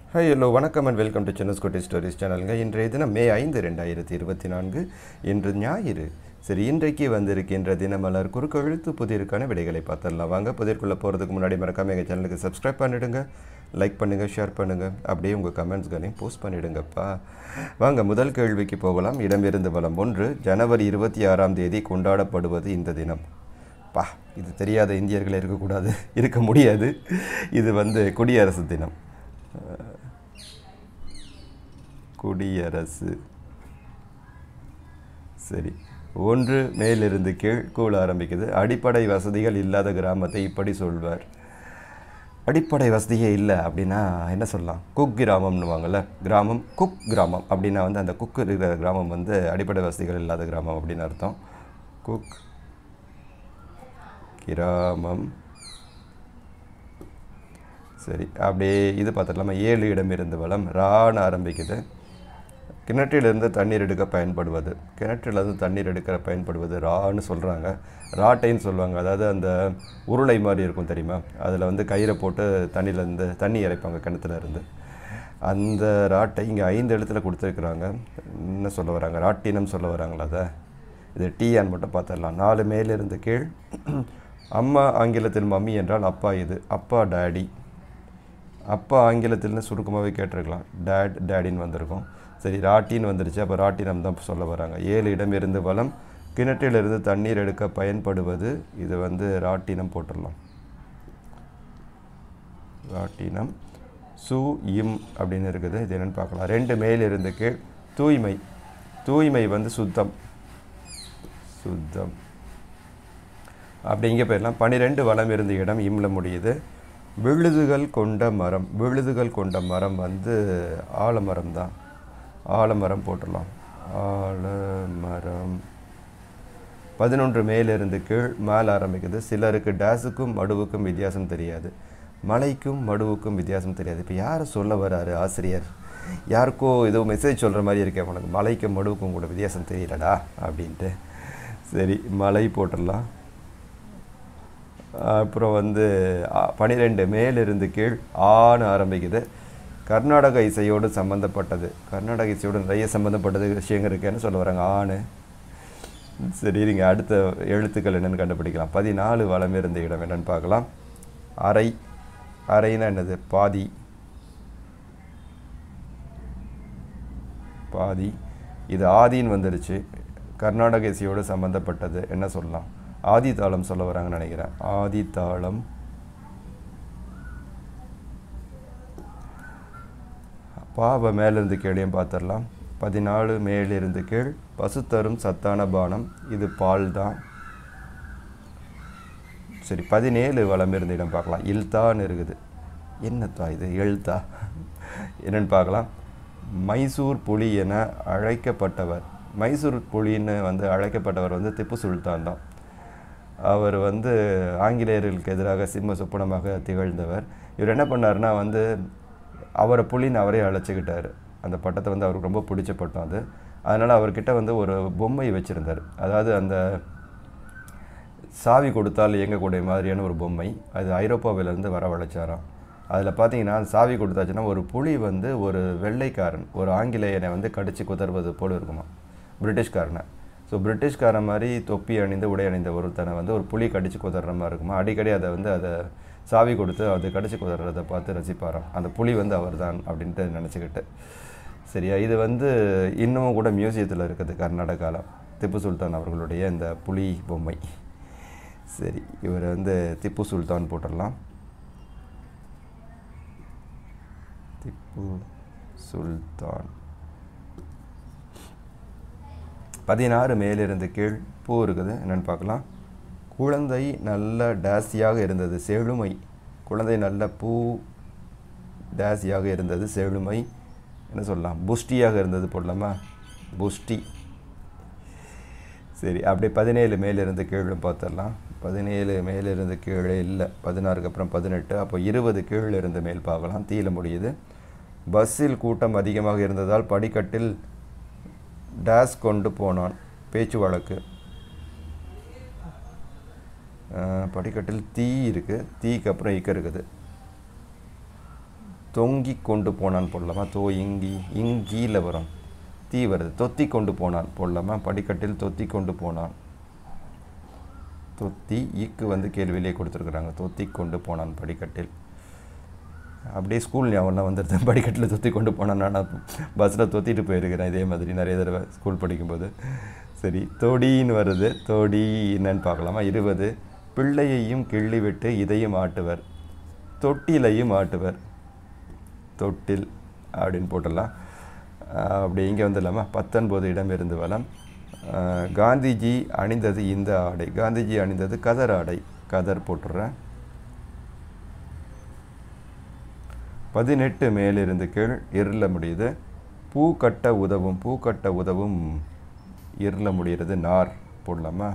Hi hello வணக்கம் and welcome to சின்னஸ்கோட்டி stories சேனலுங்க இன்றைய தினம் மே ஐந்து ரெண்டாயிரத்தி இருபத்தி நான்கு இன்று ஞாயிறு சரி இன்றைக்கு வந்திருக்கின்ற தினமலர் குறுக்கெழுத்து புதிருக்கான விடைகளை பார்த்துடலாம் வாங்க புதிர்க்குள்ளே போகிறதுக்கு முன்னாடி மறக்காம எங்கள் சேனலுக்கு சப்ஸ்கிரைப் பண்ணிவிடுங்க லைக் பண்ணுங்கள் ஷேர் பண்ணுங்கள் அப்படியே உங்கள் கமெண்ட்ஸ்களையும் போஸ்ட் பண்ணிவிடுங்கப்பா வாங்க முதல் கேள்விக்கு போகலாம் இடமிருந்து வளம் ஒன்று ஜனவரி இருபத்தி ஆறாம் தேதி கொண்டாடப்படுவது இந்த தினம் பா இது தெரியாத இந்தியர்கள் இருக்கக்கூடாது இருக்க முடியாது இது வந்து குடியரசு தினம் குடியரசு சரி ஒன்று மேலிருந்து கீழ் கூழ ஆரம்பிக்குது அடிப்படை வசதிகள் இல்லாத கிராமத்தை இப்படி சொல்வார் அடிப்படை வசதியே இல்லை அப்படின்னா என்ன சொல்லலாம் குக் கிராமம்னுவாங்கள்ல கிராமம் குக் கிராமம் அப்படின்னா வந்து அந்த குக் இருக்கிற கிராமம் வந்து அடிப்படை வசதிகள் இல்லாத கிராமம் அப்படின்னு அர்த்தம் குக் கிராமம் சரி அப்படியே இது பார்த்துடலாமா ஏழு இடம் இருந்து வளம் ரான்னு ஆரம்பிக்குது கிணற்றிலிருந்து தண்ணீர் எடுக்க பயன்படுவது கிணற்றிலிருந்து தண்ணீர் எடுக்கிற பயன்படுவது ரான்னு சொல்கிறாங்க ராட்டைன்னு சொல்லுவாங்க அதாவது அந்த உருளை மாதிரி இருக்கும் தெரியுமா அதில் வந்து கயிறை போட்டு தண்ணியிலேருந்து தண்ணி இறைப்பாங்க கிணத்துல இருந்து அந்த ராட்டை இங்கே ஐந்து எழுத்துல கொடுத்துருக்குறாங்க என்ன சொல்ல வராங்க ராட்டினம் சொல்ல வராங்களா அதை இது டீயான்னு மட்டும் பார்த்துடலாம் நாலு மேலிருந்து கீழ் அம்மா ஆங்கிலத்தில் மம்மி என்றால் அப்பா இது அப்பா டேடி அப்பா ஆங்கிலத்தில்னு சுருக்கமாகவே கேட்டிருக்கலாம் டேட் டேடின்னு வந்திருக்கும் சரி ராட்டின்னு வந்துருச்சு அப்போ ராட்டினம் தான் சொல்ல வராங்க ஏழு இடம் இருந்து வளம் கிணற்றிலிருந்து தண்ணீர் எடுக்க பயன்படுவது இது வந்து ராட்டினம் போட்டுடலாம் ராட்டினம் சு இம் அப்படின்னு இருக்குது இது என்னென்னு பார்க்கலாம் ரெண்டு மேல் இருந்து கீழ் தூய்மை தூய்மை வந்து சுத்தம் சுத்தம் அப்படி இங்கே போயிடலாம் பன்னிரெண்டு வளம் இருந்த இடம் இம்ல முடியுது விழுதுகள் கொண்ட மரம் விழுதுகள் கொண்ட மரம் வந்து ஆலமரம் தான் ஆலமரம் போட்டுடலாம் ஆலமரம் பதினொன்று மேலிருந்து கீழ் மேலே ஆரம்பிக்குது சிலருக்கு டேஸுக்கும் மடுவுக்கும் வித்தியாசம் தெரியாது மலைக்கும் மடுவுக்கும் வித்தியாசம் தெரியாது இப்போ யாரை சொல்ல வராரு ஆசிரியர் யாருக்கோ ஏதோ மெசேஜ் சொல்கிற மாதிரி இருக்கேன் உனக்கு மலைக்கும் மடுவுக்கும் கூட வித்தியாசம் தெரியலடா அப்படின்ட்டு சரி மலை போட்டுடலாம் அப்புறம் வந்து பனிரெண்டு மேலிருந்து கீழ் ஆன்னு ஆரம்பிக்குது கர்நாடக இசையோடு சம்மந்தப்பட்டது கர்நாடக இசையோடு நிறைய சம்மந்தப்பட்டது விஷயங்கள் இருக்குன்னு சொல்ல வராங்க ஆணு சரி இருங்க அடுத்த எழுத்துக்கள் என்னென்னு கண்டுபிடிக்கலாம் பதினாலு வளம் இருந்த இடம் என்னென்னு பார்க்கலாம் அரை அரைனா என்னது பாதி பாதி இது ஆதின்னு வந்துருச்சு கர்நாடக இசையோடு சம்மந்தப்பட்டது என்ன சொல்லலாம் ஆதி தாளம் சொல்ல வராங்கன்னு நினைக்கிறேன் ஆதி தாளம் பாவ மேலிருந்து கீழையும் பார்த்துடலாம் பதினாலு மேலிருந்து கீழ் பசு தரும் சத்தான பானம் இது பால் தான் சரி பதினேழு வளம் இருந்த இடம் பார்க்கலாம் இல்தான்னு இருக்குது என்னத்தா இது எழுத்தா என்னன்னு பார்க்கலாம் மைசூர் புலி என அழைக்கப்பட்டவர் மைசூர் புலின்னு வந்து அழைக்கப்பட்டவர் வந்து திப்பு சுல்தான் தான் அவர் வந்து ஆங்கிலேயர்களுக்கு எதிராக சிம்ம சொப்பனமாக திகழ்ந்தவர் இவர் என்ன பண்ணார்னா வந்து அவரை புலின்னு அவரே அழைச்சிக்கிட்டார் அந்த பட்டத்தை வந்து அவருக்கு ரொம்ப பிடிச்ச பட்டம் அது அதனால் அவர்கிட்ட வந்து ஒரு பொம்மை வச்சுருந்தார் அதாவது அந்த சாவி கொடுத்தால் இயங்கக்கூடிய மாதிரியான ஒரு பொம்மை அது ஐரோப்பாவிலேருந்து வரவழைச்சாராம் அதில் பார்த்தீங்கன்னா சாவி கொடுத்தாச்சுன்னா ஒரு புலி வந்து ஒரு வெள்ளைக்காரன் ஒரு ஆங்கிலேயனை வந்து கடித்து குதர்வது போல் இருக்குமா பிரிட்டிஷ்காரனை ஸோ பிரிட்டிஷ்காரன் மாதிரி தொப்பி அணிந்து உடை அணிந்த ஒருத்தனை வந்து ஒரு புலி கடிச்சு குதற மாதிரி இருக்குமா அடிக்கடி அதை வந்து அதை சாவி கொடுத்து அது கடிச்சு குதறதை பார்த்து ரசிப்பாராம் அந்த புலி வந்து அவர் தான் அப்படின்ட்டு நினச்சிக்கிட்டு சரியா இது வந்து இன்னமும் கூட மியூசியத்தில் இருக்குது கர்நாடகாவில் திப்பு சுல்தான் அவர்களுடைய இந்த புலி பொம்மை சரி இவர் வந்து திப்பு சுல்தான் போட்டுடலாம் திப்பு சுல்தான் பதினாறு மேலிருந்து கீழ் பூ இருக்குது என்னென்னு பார்க்கலாம் குழந்தை நல்ல டேஸியாக இருந்தது செழுமை குழந்தை நல்ல பூ டேஸியாக இருந்தது செழுமை என்ன சொல்லலாம் புஷ்டியாக இருந்தது போடலாமா புஷ்டி சரி அப்படியே பதினேழு மேலிருந்து கீழும் பார்த்துடலாம் பதினேழு மேலிருந்து கீழே இல்லை பதினாறுக்கு அப்புறம் பதினெட்டு அப்போ இருபது கீழே இருந்து மேல் பார்க்கலாம் தீல முடியுது பஸ்ஸில் கூட்டம் அதிகமாக இருந்ததால் படிக்கட்டில் டேஸ் கொண்டு போனான் பேச்சு வழக்கு படிக்கட்டில் தீ இருக்குது தீக்கு அப்புறம் இக்க இருக்குது தொங்கி கொண்டு போனான் போடலாமா தோ இங்கி இங்கீல வரும் தீ வருது தொத்தி கொண்டு போனான் போடலாமா படிக்கட்டில் தொத்தி கொண்டு போனான் தொத்தி ஈக்கு வந்து கேள்வியிலே கொடுத்துருக்குறாங்க தொத்தி கொண்டு போனான் படிக்கட்டில் அப்படியே ஸ்கூல் ஞாபகம் வந்துடுது படிக்கட்டில் தொத்தி கொண்டு போனான் நான் பஸ்ஸில் தொத்திட்டு போயிருக்கிறேன் இதே மாதிரி நிறைய தடவை ஸ்கூல் படிக்கும்போது சரி தொடின்னு வருது தொடி என்னன்னு பார்க்கலாமா இருபது பிள்ளையையும் கிள்ளி விட்டு இதையும் ஆட்டுவர் தொட்டிலையும் ஆட்டுவர் தொட்டில் அப்படின்னு போட்டுடலாம் ஆஹ் அப்படி இங்கே வந்துடலாமா பத்தொன்பது இடம் இருந்து வளம் ஆஹ் காந்திஜி அணிந்தது இந்த ஆடை காந்திஜி அணிந்தது கதர் ஆடை கதர் போட்டுடுறேன் பதினெட்டு மேலிருந்து கீழ் இருள முடியுது பூ கட்ட உதவும் பூ கட்ட உதவும் இருள முடிகிறது நார் போடலாமா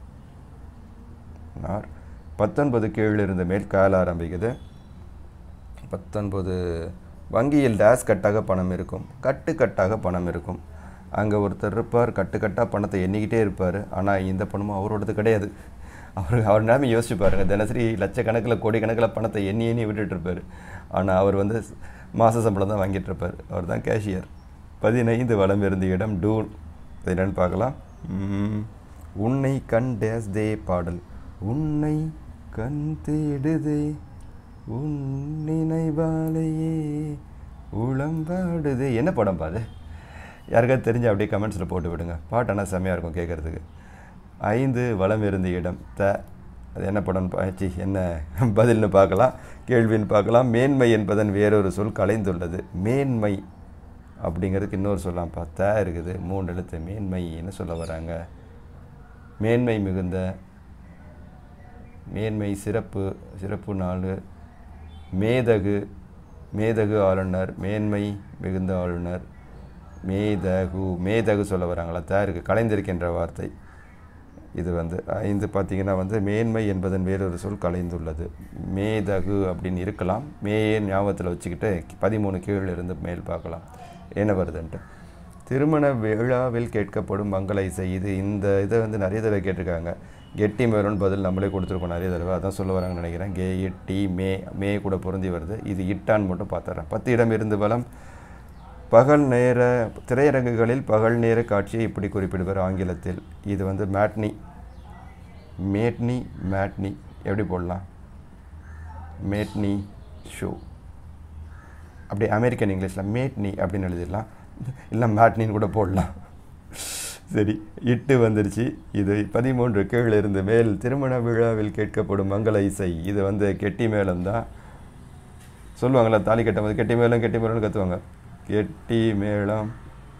நார் பத்தொன்பது கீழ் இருந்து மேல் கால ஆரம்பிக்குது பத்தொன்பது வங்கியில் டேஸ் கட்டாக பணம் இருக்கும் கட்டு கட்டாக பணம் இருக்கும் அங்கே ஒருத்தர் இருப்பார் கட்டு கட்டாக பணத்தை எண்ணிக்கிட்டே இருப்பார் ஆனால் இந்த பணமும் அவரோடது கிடையாது அவர் அவர் நிலைமை யோசிச்சு பாருங்க தினசரி லட்சக்கணக்கில் கோடிக்கணக்கில் பணத்தை எண்ணி எண்ணி விட்டுட்டு இருப்பார் ஆனால் அவர் வந்து மாத சம்பளம் தான் வாங்கிட்டு இருப்பார் அவர் தான் கேஷியர் பதினைந்து வளம் இருந்த இடம் டூன் இது என்னன்னு பார்க்கலாம் உம், உன்னை கண் டேஸ் தே பாடல் உன்னை கண் தேடுதே உன் நினைவாலேயே உளம்பாடுதே என்ன படம் பாது யாருக்காவது தெரிஞ்சு அப்படியே கமெண்ட்ஸில் போட்டு விடுங்க பாட்டு ஆனால் செம்மையாக இருக்கும் கேட்குறதுக்கு ஐந்து வளம் இருந்த இடம் த அது என்ன படம்னு பாய்ச்சி என்ன பதில்னு பார்க்கலாம் கேள்வின்னு பார்க்கலாம் மேன்மை என்பதன் வேறொரு சொல் கலைந்துள்ளது மேன்மை அப்படிங்கிறதுக்கு இன்னொரு சொல்லாம்ப்பா த இருக்குது மூணு எழுத்து மேன்மை என்ன சொல்ல வராங்க மேன்மை மிகுந்த மேன்மை சிறப்பு சிறப்பு நாள் மேதகு மேதகு ஆளுநர் மேன்மை மிகுந்த ஆளுநர் மேதகு மேதகு சொல்ல வராங்களா தான் இருக்குது கலைந்திருக்கின்ற வார்த்தை இது வந்து ஐந்து பார்த்தீங்கன்னா வந்து மேன்மை என்பதன் வேறொரு சொல் கலைந்துள்ளது மேதகு அப்படின்னு இருக்கலாம் மே ஞாபகத்தில் வச்சுக்கிட்டு பதிமூணு கீழ் இருந்து மேல் பார்க்கலாம் என்ன வருதுன்ட்டு திருமண விழாவில் கேட்கப்படும் மங்கள இசை இது இந்த இதை வந்து நிறைய தடவை கேட்டிருக்காங்க கெட்டி மேலோன்னு பதில் நம்மளே கொடுத்துருக்கோம் நிறைய தடவை அதான் சொல்ல வராங்கன்னு நினைக்கிறேன் கே இட்டி மே மே கூட பொருந்தி வருது இது இட்டான்னு மட்டும் பார்த்துறேன் பத்து இடம் இருந்து பலம் பகல் நேர திரையரங்குகளில் பகல் நேர காட்சியை இப்படி குறிப்பிடுவார் ஆங்கிலத்தில் இது வந்து மேட்னி மேட்னி மேட்னி எப்படி போடலாம் மேட்னி ஷோ அப்படி அமெரிக்கன் இங்கிலீஷில் மேட்னி அப்படின்னு எழுதிடலாம் இல்லை மேட்னின்னு கூட போடலாம் சரி இட்டு வந்துருச்சு இது பதிமூன்று கீழ் இருந்து மேல் திருமண விழாவில் கேட்கப்படும் மங்கள இசை இது வந்து கெட்டி மேளம் தான் சொல்லுவாங்கள்ல தாலி கட்டும்போது கெட்டி மேளம் கெட்டி மேளம்னு கத்துவாங்க கெட்டி மேளம்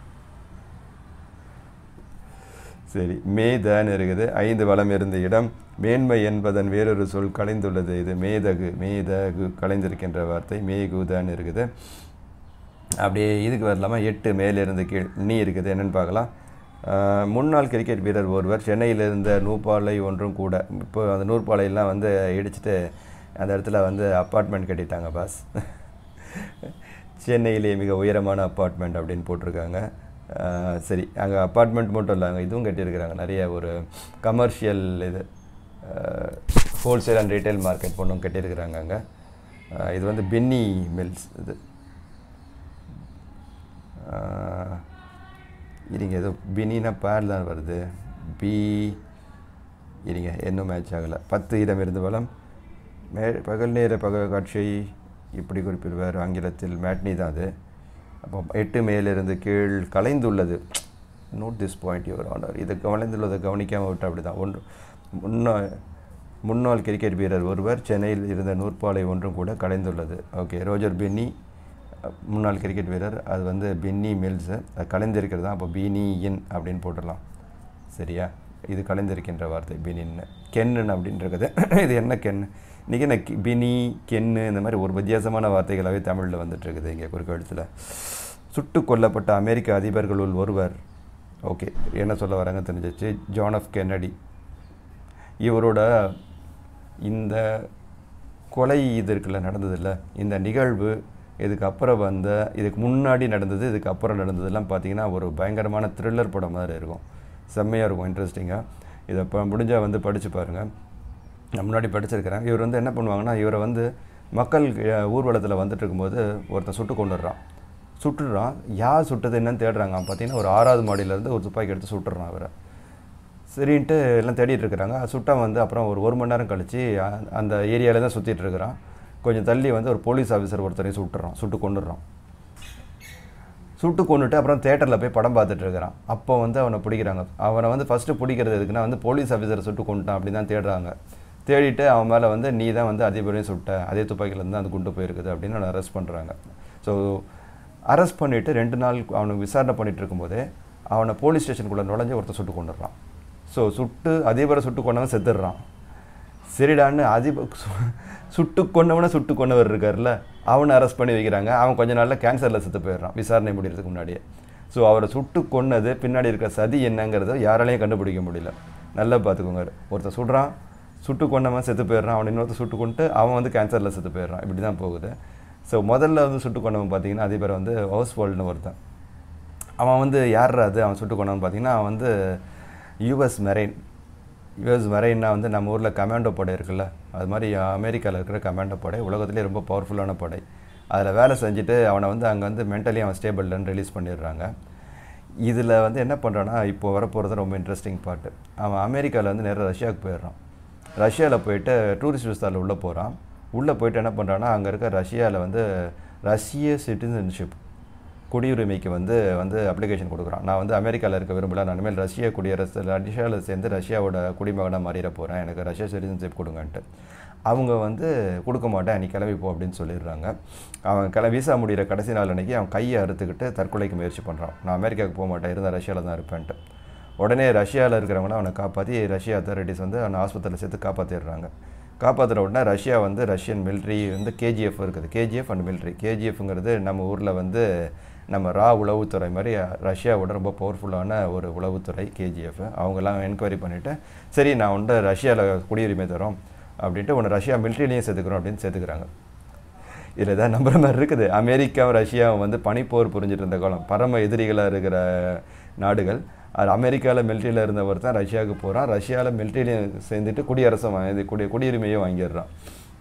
சரி மேதன்னு இருக்குது ஐந்து வளம் இருந்த இடம் மேன்மை என்பதன் வேறொரு சொல் கலைந்துள்ளது இது மேதகு மேதகு கலைந்திருக்கின்ற வார்த்தை மேகுதான் இருக்குது அப்படியே இதுக்கு வரலாமா எட்டு மேலிருந்து கீழ் நீ இருக்குது என்னன்னு பார்க்கலாம் ஆஹ், முன்னாள் கிரிக்கெட் வீரர் ஒருவர் சென்னையில் இருந்த நூற்பாலை ஒன்றும் கூட இப்போ அந்த நூற்பாலையெல்லாம் வந்து இடிச்சிட்டு அந்த இடத்துல வந்து அப்பார்ட்மெண்ட் கட்டிட்டாங்க பாஸ் சென்னையிலே மிக உயரமான அப்பார்ட்மெண்ட் அப்படின்னு போட்டிருக்காங்க ஆஹ், சரி அங்கே அப்பார்ட்மெண்ட் மட்டும் இல்லை அங்கே இதுவும் கட்டியிருக்கிறாங்க நிறைய ஒரு கமர்ஷியல் இது ஹோல்சேல் அண்ட் ரீட்டைல் மார்க்கெட் பொண்ணும் கட்டியிருக்கிறாங்க அங்கே ஆஹ், இது வந்து பென்னி மில்ஸ் இது ஆஹ், இருங்க ஏதோ பினினா பேர் தான் வருது பி இருங்க இன்னும் மேட்ச் ஆகலை பத்து இடம் இருந்து பலம் மே பகல் நேர பக காட்சியை இப்படி குறிப்பிடுவார் ஆங்கிலத்தில் மேட்னி தான் அது அப்போ எட்டு மேலிருந்து கீழ் கலைந்துள்ளது note this point your honour இது கலைந்துள்ளதை கவனிக்காமல் விட்டு அப்படி தான் ஒன்று முன்னாள் முன்னாள் கிரிக்கெட் வீரர் ஒருவர் சென்னையில் இருந்த நூற்பாலை ஒன்றும் கூட கலைந்துள்ளது ஓகே ரோஜர் பென்னி முன்னாள் கிரிக்கெட் வீரர் அது வந்து பென்னி மில்ஸு அது கலைந்திருக்கிறது தான் அப்போ பீனி இன் அப்படின்னு போட்டுடலாம் சரியா இது கலைந்திருக்கின்ற வார்த்தை பினின்னு கென்னு அப்படின்றது இது என்ன கென்னு இன்றைக்கி என்ன கி- பினி கென்னு இந்த மாதிரி ஒரு வித்தியாசமான வார்த்தைகளாகவே தமிழில் வந்துட்டுருக்குது இங்கே குறுக்கெழுத்தில் சுட்டு கொல்லப்பட்ட அமெரிக்க அதிபர்களுள் ஒருவர் ஓகே என்ன சொல்ல வராங்க தெரிஞ்சிச்சு ஜான் ஆஃப் கென்னடி இவரோட இந்த கொலை இது இருக்குல்ல நடந்ததில்ல இந்த நிகழ்வு இதுக்கு அப்புறம் வந்த இதுக்கு முன்னாடி நடந்தது இதுக்கு அப்புறம் நடந்ததெல்லாம் பார்த்தீங்கன்னா ஒரு பயங்கரமான த்ரில்லர் படம் மாதிரி இருக்கும் செம்மையாக இருக்கும் இன்ட்ரெஸ்டிங்காக இதை இப்போ முடிஞ்சால் வந்து படித்து பாருங்கள் நான் முன்னாடி படிச்சிருக்கிறேன் இவர் வந்து என்ன பண்ணுவாங்கன்னா இவரை வந்து மக்கள் ஊர்வலத்தில் வந்துட்டு இருக்கும்போது ஒருத்தன் சுட்டு கொண்டுடுறான் சுட்டுடுறான் யார் சுட்டது என்னன்னு தேடுறாங்க அவன் பார்த்தீங்கன்னா ஒரு ஆறாவது மாடியிலேருந்து ஒரு துப்பாக்கி எடுத்து சுட்டுறான் அவரை சரின்ட்டு எல்லாம் தேடிட்டு இருக்கிறாங்க சுட்டம் வந்து அப்புறம் ஒரு ஒரு மணி நேரம் கழித்து அந்த ஏரியாவில் தான் சுற்றிட்டு இருக்கிறான் கொஞ்சம் தள்ளி வந்து ஒரு போலீஸ் ஆஃபீஸர் ஒருத்தரையும் சுட்டுறான் சுட்டு கொண்டுடுறான் சுட்டு கொண்டுட்டு அப்புறம் தேட்டரில் போய் படம் பார்த்துட்டு இருக்கிறான் அப்போ வந்து அவனை பிடிக்கிறாங்க அவனை வந்து ஃபஸ்ட்டு பிடிக்கிறது எதுக்குன்னா வந்து போலீஸ் ஆஃபீஸரை சுட்டு கொண்டுட்டான் அப்படி தான் தேடுறாங்க தேடிட்டு அவன் மேலே வந்து நீ தான் வந்து அதே பேரையும் சுட்ட அதே துப்பாக்கியிலேருந்து தான் அது குண்டு போயிருக்குது அப்படின்னு அவனை அரெஸ்ட் பண்ணுறாங்க ஸோ அரெஸ்ட் பண்ணிவிட்டு ரெண்டு நாள் அவனுக்கு விசாரணை பண்ணிட்டு இருக்கும்போதே அவனை போலீஸ் ஸ்டேஷனுக்குள்ளே நுழைஞ்சு ஒருத்தர் சுட்டு கொண்டுடுறான் ஸோ சுட்டு அதிபரை சுட்டு கொண்டவன் செத்துடுறான் சரிடான்னு அதிப சு- சுட்டு கொண்டவனை சுட்டு கொண்டவர் இருக்கார்ல அவனை அரெஸ்ட் பண்ணி வைக்கிறாங்க அவன் கொஞ்ச நாளில் கேன்சரில் செத்து போயிடுறான் விசாரணை முடியறதுக்கு முன்னாடியே ஸோ அவரை சுட்டு கொன்னது பின்னாடி இருக்க சதி என்னங்கிறத யாராலையும் கண்டுபிடிக்க முடியல நல்லா பார்த்துக்கோங்க ஒருத்தன் சுடுறான் சுட்டு கொண்டவன் செத்து போயிடுறான் அவன் இன்னொருத்தர் சுட்டு கொண்டு அவன் வந்து கேன்சரில் செத்து போயிடுறான் இப்படி தான் போகுது ஸோ முதல்ல வந்து சுட்டு கொண்டவன் பார்த்தீங்கன்னா அதிபர் வந்து ஹவுஸ் வேர்ல்டுன்னு ஒருத்தன் அவன் வந்து யார் அது அவன் சுட்டு கொண்டவன் பார்த்தீங்கன்னா அவன் வந்து யூஎஸ் மெரைன் யூஎஸ் மெரைன்னா வந்து நம்ம ஊரில் கமாண்டோ படை இருக்குல்ல அது மாதிரி அமெரிக்காவில் இருக்கிற கமாண்டோ படை உலகத்திலே ரொம்ப பவர்ஃபுல்லான படை அதில் வேலை செஞ்சுட்டு அவனை வந்து அங்கே வந்து மென்டலி அவன் ஸ்டேபிள்னு ரிலீஸ் பண்ணிடுறாங்க இதில் வந்து என்ன பண்ணுறான்னா இப்போ வரப்போகிறது ரொம்ப இன்ட்ரெஸ்டிங் பார்ட்டு அவன் அமெரிக்காவில் வந்து நேராக ரஷ்யாவுக்கு போயிடுறான் ரஷ்யாவில் போயிட்டு டூரிஸ்ட் விசாவில் உள்ளே போகிறான் உள்ளே போயிட்டு என்ன பண்ணுறான்னா அங்கே இருக்க ரஷ்யாவில் வந்து ரஷ்ய சிட்டிசன்ஷிப் குடியுரிமைக்கு வந்து வந்து அப்ளிகேஷன் கொடுக்குறான் நான் வந்து அமெரிக்காவில் இருக்க விரும்பல நான் இனிமேல் ரஷ்ய குடியரசு ரஷ்யாவில் சேர்ந்து ரஷ்யாவோட குடிமகனாக மாறிட போகிறேன் எனக்கு ரஷ்யா சிட்டிசன்ஷிப் கொடுங்கன்ட்டு அவங்க வந்து கொடுக்க மாட்டேன் நீ கிளம்பி போ அப்படின்னு சொல்லிடுறாங்க அவன் கிளம்பி விசா முடிகிற கடைசி நாள் அன்னைக்கு அவன் கையை அறுத்துக்கிட்டு தற்கொலைக்கு முயற்சி பண்ணுறான் நான் அமெரிக்காவுக்கு போக மாட்டேன் இருந்தால் ரஷ்யாவில் தான் இருப்பேன்ட்டு உடனே ரஷ்யாவில் இருக்கிறவங்கள அவனை காப்பாற்றி ரஷ்யா அத்தாரிட்டிஸ் வந்து அவனை ஆஸ்பத்திரியில் சேர்த்து காப்பாற்றிடுறாங்க காப்பாற்றுற உடனே ரஷ்யா வந்து ரஷ்யன் மிலிட்ரி வந்து கேஜிஎஃப் இருக்குது கேஜிஎஃப் அண்ட் மிலிட்ரி கேஜிஎஃப்ங்கிறது நம்ம ஊரில் வந்து நம்ம ரா உளவுத்துறை மாதிரி ரஷ்யாவோட ரொம்ப பவர்ஃபுல்லான ஒரு உளவுத்துறை கேஜிஎஃப் அவங்கெல்லாம் என்கொயரி பண்ணிவிட்டு சரி நான் வந்து ரஷ்யாவில் குடியுரிமை தரோம் அப்படின்ட்டு உன்னை ரஷ்யா மிலிட்ரிலையும் சேர்த்துக்கிறோம் அப்படின்னு சேர்த்துக்கிறாங்க இதில் தான் நம்புற மாதிரி இருக்குது அமெரிக்காவும் ரஷ்யாவும் வந்து பனிப்போர் புரிஞ்சிட்டு இருந்த காலம் பரம எதிரிகளாக இருக்கிற நாடுகள் அது அமெரிக்காவில் மிலிட்ரியில் இருந்த ஒருத்தன் ரஷ்யாவுக்கு போகிறான் ரஷ்யாவில் மிலிட்ரிலையும் சேர்ந்துட்டு குடியரசம் வாங்கி குடி குடியுரிமையும் வாங்கிடுறான்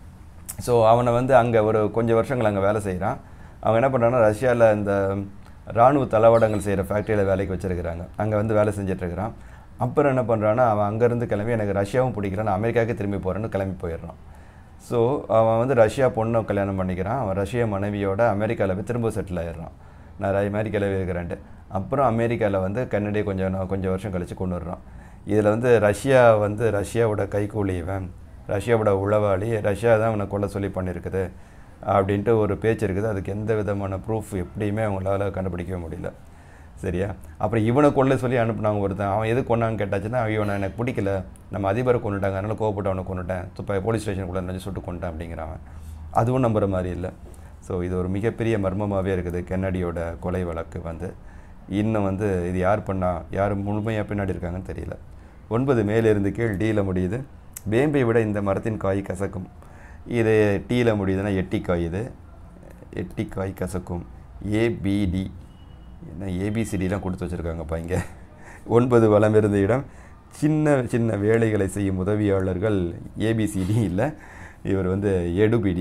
ஸோ அவனை வந்து அங்கே ஒரு கொஞ்சம் வருஷங்கள் அங்கே வேலை செய்கிறான் அவன் என்ன பண்ணுறான்னா ரஷ்யாவில் இந்த இராணுவ தளவாடங்கள் செய்கிற ஃபேக்ட்ரியில் வேலைக்கு வச்சிருக்கிறாங்க அங்கே வந்து வேலை செஞ்சுட்டு இருக்கிறான் அப்புறம் என்ன பண்ணுறான்னா அவன் அங்கேருந்து கிளம்பி எனக்கு ரஷ்யாவும் பிடிக்கல நான் அமெரிக்காவுக்கு திரும்பி போகிறேன்னு கிளம்பி போயிடுறான் ஸோ அவன் வந்து ரஷ்யா பொண்ணை கல்யாணம் பண்ணிக்கிறான் அவன் ரஷ்ய மனைவியோட அமெரிக்காவில் போய் திரும்ப செட்டில் ஆயிடுறான் நான் ர- அமெரிக்காவில் இருக்கிறேன்ட்டு அப்புறம் அமெரிக்காவில் வந்து கன்னடியை கொஞ்சம் நா- கொஞ்சம் வருஷம் கழித்து கொண்டு வர்றான் இதில் வந்து ரஷ்யா வந்து ரஷ்யாவோட கைக்கூலி இவன் ரஷ்யாவோட உளவாளி ரஷ்யா தான் அவனை கொல்ல சொல்லி பண்ணியிருக்குது அப்படின்ட்டு ஒரு பேச்சு இருக்குது அதுக்கு எந்த விதமான ப்ரூஃப் எப்படியுமே அவங்களால கண்டுபிடிக்கவே முடியல சரியா அப்புறம் இவனை கொல்ல சொல்லி அனுப்புனாங்க ஒருத்தன் அவன் எது கொண்டான்னு கேட்டாச்சுன்னா இவனை எனக்கு பிடிக்கல நம்ம அதிபரை கொண்டுட்டாங்க அதனால கோவப்பட்டு அவனை கொண்டுட்டேன் துப்பா போலீஸ் ஸ்டேஷனுக்குள்ளே நினச்சி சுட்டு கொண்டுட்டேன் அப்படிங்கிறான் அதுவும் நம்புற மாதிரி இல்லை ஸோ இது ஒரு மிகப்பெரிய மர்மமாகவே இருக்குது கென்னடியோட கொலை வழக்கு வந்து இன்னும் வந்து இது யார் பண்ணா யார் முழுமையாக பின்னாடி இருக்காங்கன்னு தெரியல ஒன்பது மேலிருந்து கீழ் டீல முடியுது வேம்பை விட இந்த மரத்தின் காய் கசக்கும் இது டீல முடியுதுன்னா எட்டிக்காய் இது எட்டிக்காய் கசக்கும் ஏபிடி என்ன ஏபிசிடிலாம் கொடுத்து வச்சுருக்காங்கப்பா இங்கே ஒன்பது வளம் இருந்த இடம் சின்ன சின்ன வேலைகளை செய்யும் உதவியாளர்கள் ஏபிசிடி இல்லை இவர் வந்து எடுபிடி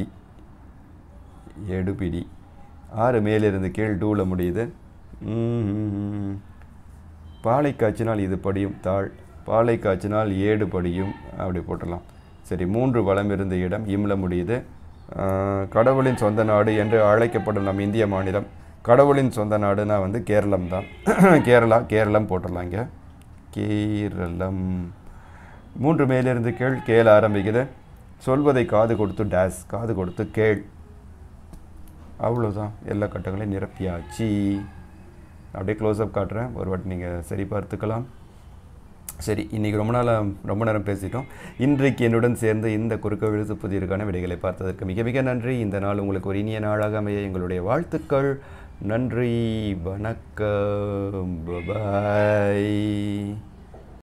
எடுபிடி ஆறு மேலிருந்து கீழ் டூவில் முடியுது ம்ஹும். பாலை காய்ச்சினால் இது படியும் தாழ் பாலை காய்ச்சினால் ஏடு படியும் அப்படி போட்டுடலாம் சரி மூன்று வளம் இருந்த இடம் இம்ல முடியுது ஆஹ், கடவுளின் சொந்த நாடு என்று அழைக்கப்படும் நம் இந்திய மாநிலம் கடவுளின் சொந்த நாடுனா வந்து கேரளம் தான் கேரளா கேரளம் போட்டுடலாம் இங்கே கேரளம் மூன்று மேலிருந்து கீழ் கேள ஆரம்பிக்குது சொல்வதை காது கொடுத்து டேஸ் காது கொடுத்து கேள் அவ்வளோதான் எல்லா கட்டங்களையும் நிரப்பியாச்சு அப்படியே க்ளோஸ்அப் காட்டுறேன் ஒரு வாட்டி நீங்கள் சரி பார்த்துக்கலாம் சரி இன்றைக்கி ரொம்ப நாளாக ரொம்ப நேரம் பேசிட்டோம் இன்றைக்கு என்னுடன் சேர்ந்து இந்த குறுக்க விழுத்து புதியருக்கான விடைகளை பார்த்ததற்கு மிக மிக நன்றி இந்த நாள் உங்களுக்கு ஒரு இனிய நாளாக அமைய எங்களுடைய வாழ்த்துக்கள் நன்றி வணக்கம் பாய்